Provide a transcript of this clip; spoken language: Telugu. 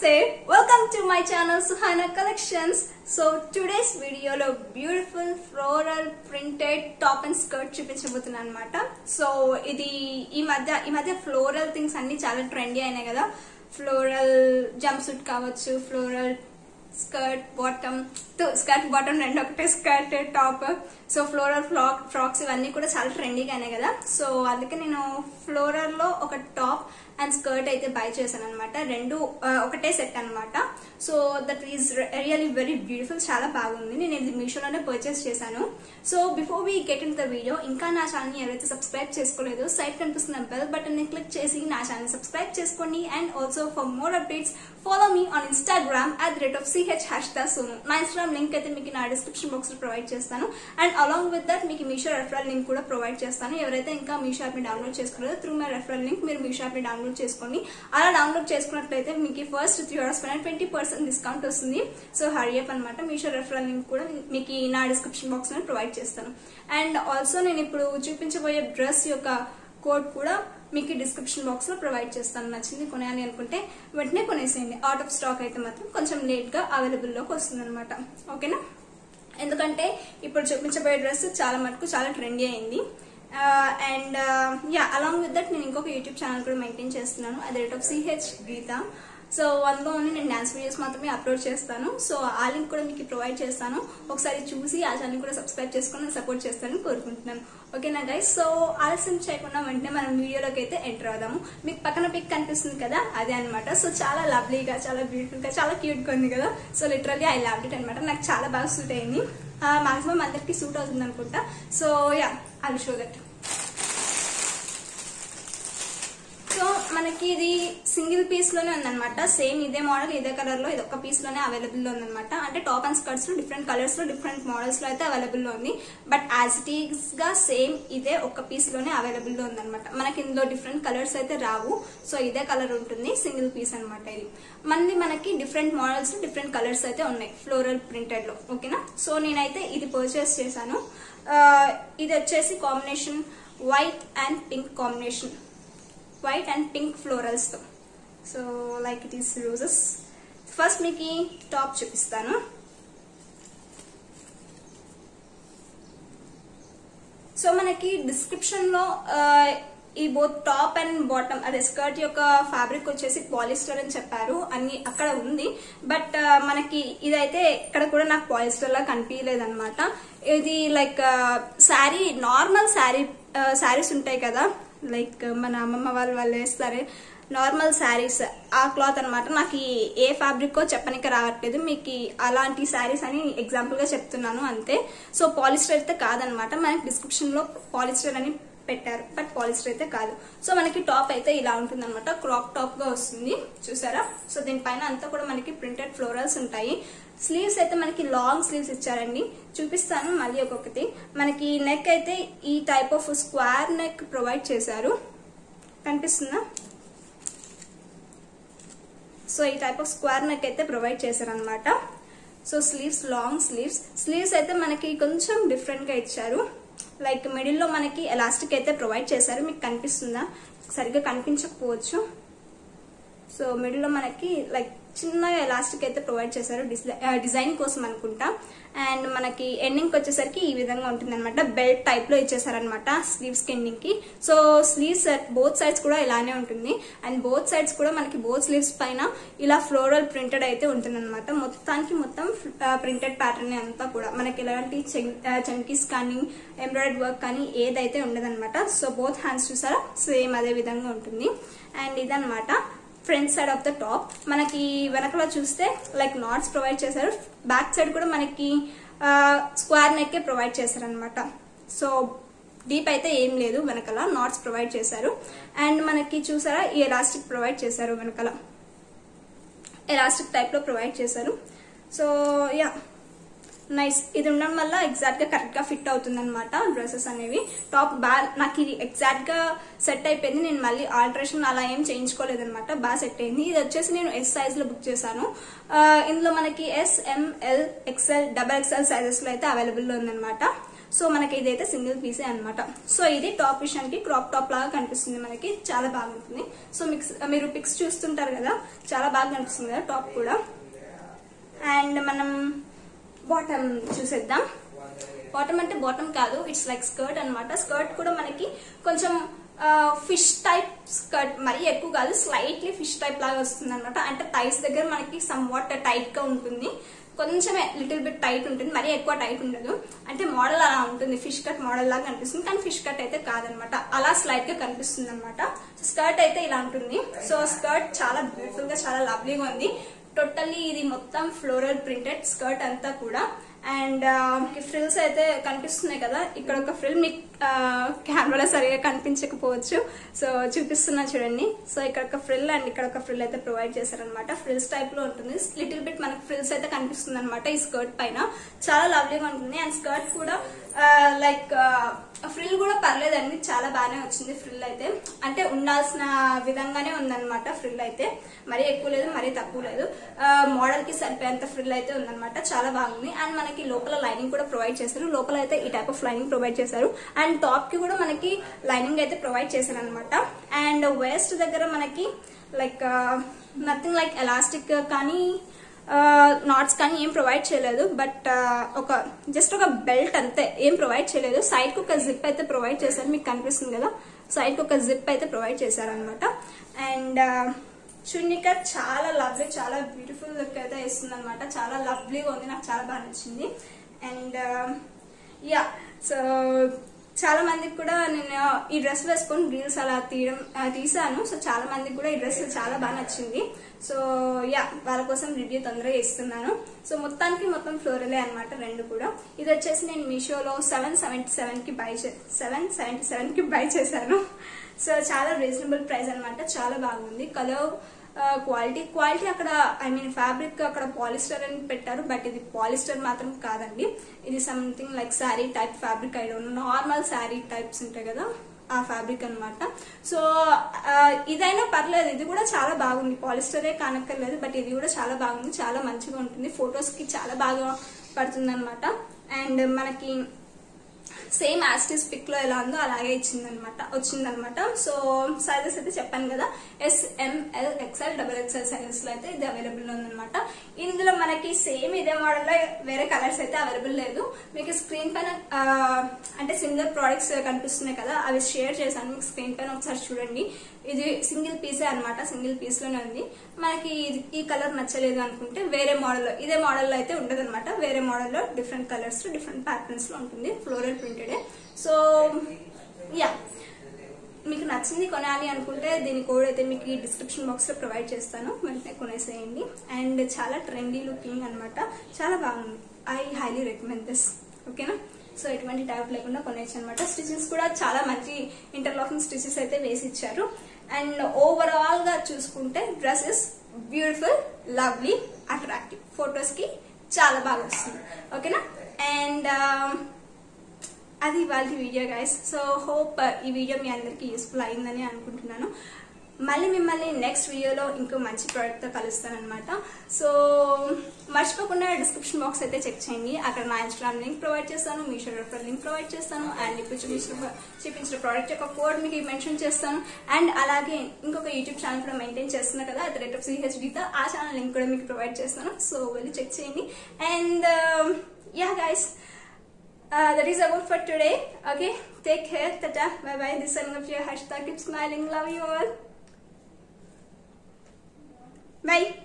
Namaste. Welcome to my channel Suhana Collections. So today's వీడియోలో beautiful floral printed top and skirt చూపించబోతున్నాను అనమాట సో ఇది ఈ మధ్య ఈ మధ్య ఫ్లోరల్ థింగ్స్ అన్ని చాలా ట్రెండీ అయినాయి కదా ఫ్లోరల్ జంప్ సూట్ కావచ్చు floral skirt bottom skirt bottom రెండు ఒకటే skirt top so floral flock frocks ఇవన్నీ కూడా చాలా ట్రెండీగా అయినాయి కదా సో అందుకే నేను ఫ్లోరల్ లో ఒక టాప్ అండ్ స్కర్ట్ అయితే బై చేశాను అనమాట రెండు ఆ, ఒకటే సెట్ అన్నమాట so that is really very beautiful చాలా బాగుంది నేను ఇది మీషోలోనే పర్చేస్ చేశాను so before we get in the video ఇంకా నా ఛానల్ ఎవరైతే సబ్స్క్రైబ్ చేసుకోలేదో సైట్ కనిపిస్తున్న బెల్ బటన్ ని క్లిక్ చేసి నా ఛానల్ సబ్స్క్రైబ్ చేసుకోండి and also for more updates follow me on Instagram at rate of CH hash దా సోను నా ఇన్స్టాగ్రామ్ లింక్ అయితే మీకు నా డిస్క్రిప్షన్ బాక్స్ లో ప్రొవైడ్ చేస్తాను అండ్ అలాంగ్ విత్ దట్ మీకు మీషో రెఫరల్ లింక్ కూడా ప్రొవైడ్ చేస్తాను ఎవరైతే ఇంకా మీషో యాప్ ని డౌన్లోడ్ చేసుకోలేదో త్రూ మై రెఫరల్ లింక్ మీరు మీషో యాప్ ని డౌన్లోడ్ చేసుకోండి అలా డౌన్లోడ్ చేసుకున్నట్లయితే మీకు ఫస్ట్ త్రీ అవర్స్ పైన ట్వంటీ పర్సెంట్ డిస్కౌంట్ వస్తుంది సో హరియప్ అనమాట మీషో రెఫరల్ లింక్ కూడా మీకు ఈ నా డిస్క్రిప్షన్ బాక్స్ లో ప్రొవైడ్ చేస్తాను అండ్ ఆల్సో నేను ఇప్పుడు చూపించబోయే డ్రెస్ యొక్క కోడ్ కూడా మీకు డిస్క్రిప్షన్ బాక్స్ లో ప్రొవైడ్ చేస్తాను నచ్చింది కొనాలి అనుకుంటే వెంటనే కొనేసేయండి అవుట్ ఆఫ్ స్టాక్ అయితే మాత్రం కొంచెం లేట్ గా అవైలబుల్ లోకి వస్తుంది అనమాట ఓకేనా ఎందుకంటే ఇప్పుడు చూపించబోయే డ్రెస్ చాలా మటుకు చాలా ట్రెండీ అయింది and ya along with that నేను ఇంకొక యూట్యూబ్ ఛానల్ కూడా మెయింటైన్ చేస్తున్నాను అది rate of CH Geetha so అందులో ఓన్లీ నేను డాన్స్ వీడియోస్ మాత్రమే అప్లోడ్ చేస్తాను సో ఆ లింక్ కూడా మీకు ప్రొవైడ్ చేస్తాను ఒకసారి చూసి ఆ ఛానల్ కూడా సబ్స్క్రైబ్ చేసుకుని సపోర్ట్ చేస్తానని కోరుకుంటున్నాను ఓకేనా గైస్ సో ఆలస్యం చేయకుండా వెంటనే మనం వీడియోలోకి అయితే ఎంటర్ అవుదాము మీకు పక్కన పిక్ కనిపిస్తుంది కదా అదే అనమాట సో చాలా లవ్లీగా చాలా బ్యూటిఫుల్ గా చాలా క్యూట్ గా ఉంది కదా so literally I love it అనమాట నాకు చాలా బాగా సూట్ అయింది మాక్సిమం అందరికి సూట్ అవుతుంది అనుకుంటా so ya I show that so మనకి ఇది సింగిల్ పీస్ లోనే ఉందన్నమాట సేమ్ ఇదే మోడల్ ఇదే కలర్ లో ఇది ఒక పీస్ లోనే అవైలబుల్ లో ఉందన్నమాట అంటే టాప్ అండ్ స్కర్ట్స్ లో డిఫరెంట్ కలర్స్ లో డిఫరెంట్ మోడల్స్ లో అయితే అవైలబుల్ లో ఉంది బట్ యాజ్ ఇట్ ఈస్ గా సేమ్ ఇదే ఒక పీస్ లోనే అవైలబుల్ లో ఉందన్నమాట మనకి ఇందులో డిఫరెంట్ కలర్స్ అయితే రావు సో ఇదే కలర్ ఉంటుంది సింగిల్ పీస్ అన్నమాట ఇది మళ్ళీ మనకి డిఫరెంట్ మోడల్స్ డిఫరెంట్ కలర్స్ అయితే ఉన్నాయి ఫ్లోరల్ ప్రింటెడ్ లో ఓకేనా సో నేనైతే ఇది పర్చేస్ చేశాను ఆ, ఇది వచ్చేసి combination white and pink combination white and pink florals తో so like it is roses first మీకు ఈ టాప్ చూపిస్తాను సో మనకి డిస్క్రిప్షన్ లో ఆ, ఈ బోత్ టాప్ అండ్ బాటమ్ అదే స్కర్ట్ యొక్క ఫ్యాబ్రిక్ వచ్చేసి పాలిస్టర్ అని చెప్పారు అన్ని అక్కడ ఉంది బట్ ఆ, మనకి ఇదైతే ఇక్కడ కూడా నాకు పాలిస్టర్ లా కనిపించలేదు అనమాట ఇది లైక్ శారీ నార్మల్ శారీ శారీస్ ఉంటాయి కదా లైక్ మన అమ్మమ్మ వాళ్ళు వాళ్ళు వేస్తారు నార్మల్ శారీస్ ఆ క్లాత్ అన్నమాట నాకు ఈ ఏ ఫ్యాబ్రిక్ చెప్పనికి రావట్లేదు మీకు ఈ అలాంటి శారీస్ అని ఎగ్జాంపుల్ గా చెప్తున్నాను అంతే సో పాలిస్టర్ అయితే కాదనమాట మనకి డిస్క్రిప్షన్ లో పాలిస్టర్ అని పెట్టారు బట్ పాలిస్టర్ అయితే కాదు సో మనకి టాప్ అయితే ఇలా ఉంటుంది అనమాట క్రాప్ టాప్ గా వస్తుంది చూసారా సో దీనిపైన అంతా కూడా మనకి ప్రింటెడ్ ఫ్లోరల్స్ ఉంటాయి స్లీవ్స్ అయితే మనకి లాంగ్ స్లీవ్స్ ఇచ్చారండి చూపిస్తాను మళ్ళీ ఒక్కొక్కటి మనకి నెక్ అయితే ఈ type of square neck provide చేశారు కనిపిస్తుందా సో ఈ టైప్ ఆఫ్ స్క్వేర్ నెక్ అయితే ప్రొవైడ్ చేశారనమాట so sleeves long sleeves sleeves అయితే మనకి కొంచెం డిఫరెంట్ గా ఇచ్చారు లైక్ మిడిల్ లో మనకి ఎలాస్టిక్ అయితే ప్రొవైడ్ చేశారు మీకు కనిపిస్తుందా సరిగ్గా కనిపించకపోవచ్చు సో మిడిల్ లో మనకి లైక్ చిన్నగా ఎలాస్టిక్ అయితే ప్రొవైడ్ చేశారు డిజైన్ కోసం అనుకుంటా అండ్ మనకి ఎండింగ్ వచ్చేసరికి ఈ విధంగా ఉంటుంది అనమాట బెల్ట్ టైప్ లో ఇచ్చేసారనమాట స్లీవ్స్ కి ఎండింగ్ కి సో స్లీవ్స్ బోత్ సైడ్స్ కూడా ఇలానే ఉంటుంది అండ్ బోత్ సైడ్స్ కూడా మనకి బోత్ స్లీవ్స్ పైన ఇలా ఫ్లోరల్ ప్రింటెడ్ అయితే ఉంటుంది అనమాట మొత్తానికి మొత్తం ప్రింటెడ్ ప్యాటర్న్ అంతా కూడా మనకి ఎలాంటి చంకీస్ కానీ ఎంబ్రాయిడరీ వర్క్ కానీ ఏదైతే ఉండదన్నమాట సో బోత్ హ్యాండ్స్ చూసారా సేమ్ అదే విధంగా ఉంటుంది అండ్ ఇదనమాట front side of the top మనకి వెనకలో చూస్తే లైక్ నాట్స్ ప్రొవైడ్ చేశారు బ్యాక్ సైడ్ కూడా మనకి స్క్వేర్ నెక్ ప్రొవైడ్ చేశారు అనమాట సో డీప్ అయితే ఏం లేదు వెనకల నాట్స్ ప్రొవైడ్ చేశారు అండ్ మనకి చూసారా ఈ ఎలాస్టిక్ ప్రొవైడ్ చేశారు వెనకల ఎలాస్టిక్ టైప్ లో ప్రొవైడ్ చేశారు సో యా నైస్ ఇది ఉండడం వల్ల ఎగ్జాక్ట్ గా కరెక్ట్ గా ఫిట్ అవుతుంది అనమాట డ్రెస్సెస్ అనేవి టాప్ బాగా నాకు ఇది ఎగ్జాక్ట్ గా సెట్ అయిపోయింది నేను మళ్ళీ ఆల్టరేషన్ అలా ఏం చేయించుకోలేదు అనమాట బాగా సెట్ అయింది ఇది వచ్చేసి నేను ఎస్ సైజ్ లో బుక్ చేశాను ఆ, ఇందులో మనకి S M L XL double XL sizes లో అయితే అవైలబుల్ లో ఉందన్నమాట సో మనకి ఇదైతే సింగిల్ పీసే అనమాట సో ఇది టాప్ విషయానికి క్రాప్ టాప్ లాగా కనిపిస్తుంది మనకి చాలా బాగుంటుంది సో మిక్స్ మీరు పిక్స్ చూస్తుంటారు కదా చాలా బాగా కనిపిస్తుంది కదా టాప్ కూడా అండ్ మనం బాటమ్ చూసేద్దాం బాటమ్ అంటే బాటమ్ కాదు ఇట్స్ లైక్ స్కర్ట్ అన్నమాట స్కర్ట్ కూడా మనకి కొంచెం ఫిష్ టైప్ స్కర్ట్ మరీ ఎక్కువ కాదు స్లైట్లీ ఫిష్ టైప్ లాగా వస్తుంది అనమాట అంటే టైస్ దగ్గర మనకి సమ్ వాట్ టైట్ గా ఉంటుంది కొంచెమే లిటిల్ బిట్ టైట్ ఉంటుంది మరీ ఎక్కువ టైట్ ఉండదు అంటే మోడల్ అలా ఉంటుంది ఫిష్ కట్ మోడల్ లాగా కనిపిస్తుంది కానీ ఫిష్ కట్ అయితే కాదనమాట అలా స్లైట్ గా కనిపిస్తుంది అనమాట స్కర్ట్ అయితే ఇలా ఉంటుంది సో స్కర్ట్ చాలా బ్యూటిఫుల్ గా చాలా లవ్లీగా ఉంది టోటల్లీ ఇది మొత్తం ఫ్లోరల్ ప్రింటెడ్ స్కర్ట్ అంతా కూడా అండ్ ఫ్రిల్స్ అయితే కనిపిస్తున్నాయి కదా ఇక్కడ ఒక ఫ్రిల్ మీకు కెమెరాలో సరిగా కనిపించకపోవచ్చు సో చూపిస్తున్నా చూడండి సో ఇక్కడ ఒక ఫ్రిల్ అండ్ ఇక్కడ ఒక ఫ్రిల్ అయితే ప్రొవైడ్ చేశారనమాట ఫ్రిల్స్ టైప్ లో ఉంటుంది లిటిల్ బిట్ మనకు ఫ్రిల్స్ అయితే కనిపిస్తుంది అనమాట ఈ స్కర్ట్ పైన చాలా లవ్లీగా ఉంటుంది అండ్ స్కర్ట్ కూడా లైక్ ఫ్రిల్ కూడా పర్లేదండి చాలా బాగానే వచ్చింది ఫ్రిల్ అయితే అంటే ఉండాల్సిన విధంగానే ఉందన్నమాట ఫ్రిల్ అయితే మరీ ఎక్కువ లేదు మరీ తక్కువ లేదు మోడల్ కి సరిపోయేంత ఫ్రిల్ అయితే ఉందన్నమాట చాలా బాగుంది అండ్ మనకి లోపల లైనింగ్ కూడా ప్రొవైడ్ చేశారు లోపల అయితే ఈ టైప్ ఆఫ్ లైనింగ్ ప్రొవైడ్ చేశారు అండ్ టాప్ కి కూడా మనకి లైనింగ్ అయితే ప్రొవైడ్ చేశారు అనమాట అండ్ వేస్ట్ దగ్గర మనకి లైక్ నథింగ్ లైక్ ఎలాస్టిక్ కానీ నాట్స్ కానీ ఏం ప్రొవైడ్ చేయలేదు బట్ ఒక జస్ట్ ఒక బెల్ట్ అంతే ఏం ప్రొవైడ్ చేయలేదు సైడ్ కి ఒక జిప్ అయితే ప్రొవైడ్ చేశారు మీకు కనిపిస్తుంది కదా సైడ్ కి ఒక జిప్ అయితే ప్రొవైడ్ చేశారనమాట అండ్ చున్నిక చాలా లవ్లీ చాలా బ్యూటిఫుల్ లుక్ అయితే ఇస్తుంది అనమాట చాలా లవ్లీగా ఉంది నాకు చాలా బాగా నచ్చింది అండ్ యా సో చాలా మందికి కూడా నేను ఈ డ్రెస్ వేసుకొని రీల్స్ అలా తీయడం ఆ, తీసాను సో చాలా మందికి కూడా ఈ డ్రెస్ చాలా బాగా నచ్చింది సో యా వాళ్ళ కోసం రివ్యూ తొందరగా ఇస్తున్నాను సో మొత్తానికి మొత్తం ఫ్లోరలే అన్నమాట రెండు కూడా ఇది వచ్చేసి నేను మీషోలో సెవెన్ సెవెంటీ సెవెన్ కి బై సెవెన్ సెవెంటీ సెవెన్ కి బై చేశాను సో చాలా రీజనబుల్ ప్రైస్ అన్నమాట చాలా బాగుంది కలర్ క్వాలిటీ క్వాలిటీ అక్కడ ఐ మీన్ ఫ్యాబ్రిక్ అక్కడ పాలిస్టర్ అని పెట్టారు బట్ ఇది పాలిస్టర్ మాత్రం కాదండి ఇది something like sari type fabric I don't normal sari types ఉంటాయి కదా ఆ ఫ్యాబ్రిక్ అన్నమాట సో ఆ, ఇదైనా పర్లేదు ఇది కూడా చాలా బాగుంది పాలిస్టరే కానక్కర్లేదు బట్ ఇది కూడా చాలా బాగుంది చాలా మంచిగా ఉంటుంది ఫొటోస్ కి చాలా బాగా పడుతుంది అనమాట అండ్ మనకి సేమ్ యాస్టిస్ పిక్ లో ఎలా ఉందో అలాగే ఇచ్చిందనమాట వచ్చిందనమాట సో సైజెస్ అయితే చెప్పాను కదా S M L XL double XL sizes లో అయితే ఇది అవైలబుల్ ఉందన్నమాట ఇందులో మనకి సేమ్ ఇదే మోడల్ లో వేరే కలర్స్ అయితే అవైలబుల్ లేదు మీకు స్క్రీన్ పైన ఆ, అంటే సింగిల్ ప్రోడక్ట్స్ కనిపిస్తున్నాయి కదా అవి షేర్ చేశాను మీకు స్క్రీన్ పైన ఒకసారి చూడండి ఇది సింగిల్ పీసే అన్నమాట సింగిల్ పీస్ లోనే ఉంది మనకి ఇది- ఈ కలర్ నచ్చలేదు అనుకుంటే వేరే మోడల్ ఇదే మోడల్ లో అయితే ఉండదు అనమాట వేరే మోడల్ లో డిఫరెంట్ కలర్స్ లో డిఫరెంట్ ప్యాటర్న్స్ లో ఉంటుంది ఫ్లోరల్ ప్రింటెడ్ సో యా మీకు నచ్చింది కొనాలి అనుకుంటే దీని కోడ్ అయితే మీకు ఈ డిస్క్రిప్షన్ బాక్స్ లో ప్రొవైడ్ చేస్తాను వెంటనే కొనేసేయండి అండ్ చాలా ట్రెండీ లుకింగ్ అన్నమాట చాలా బాగుంది ఐ హైలీ రికమెండ్ దిస్ ఓకేనా సో ఎటువంటి టైప్ లేకుండా కొనేచ్చు అనమాట స్టిచెస్ కూడా చాలా మంచి ఇంటర్లాకింగ్ స్టిచెస్ అయితే వేసి ఇచ్చారు అండ్ ఓవరాల్ గా చూసుకుంటే dress is beautiful lovely attractive photos కి చాలా బాగా వస్తుంది ఓకేనా అండ్ అది వాళ్ళ వీడియో గైస్ సో హోప్ ఈ వీడియో మీ అందరికీ యూస్ఫుల్ అయిందని అనుకుంటున్నాను మళ్ళీ మిమ్మల్ని నెక్స్ట్ వీడియోలో ఇంకో మంచి ప్రోడక్ట్తో కలుస్తాను అనమాట సో మర్చిపోకుండా డిస్క్రిప్షన్ బాక్స్ అయితే చెక్ చేయండి అక్కడ నా ఇన్స్టాగ్రామ్ లింక్ ప్రొవైడ్ చేస్తాను మీషో రెఫర్ లింక్ ప్రొవైడ్ చేస్తాను అండ్ ఇప్పుడు చూపించిన చూపించిన ప్రోడక్ట్ యొక్క కోడ్ మీకు మెన్షన్ చేస్తాను అండ్ అలాగే ఇంకొక యూట్యూబ్ ఛానల్ కూడా మెయింటైన్ చేస్తున్నా కదా అట్ రేట్ ఆఫ్ సిహెచ్డితో ఆ ఛానల్ లింక్ కూడా మీకు ప్రొవైడ్ చేస్తాను సో వెళ్ళి చెక్ చేయండి and ya guys Uh, that is about for today. Okay, take care. Tata. Bye bye. This is of your hashtag. Keep smiling. Love you all. Bye.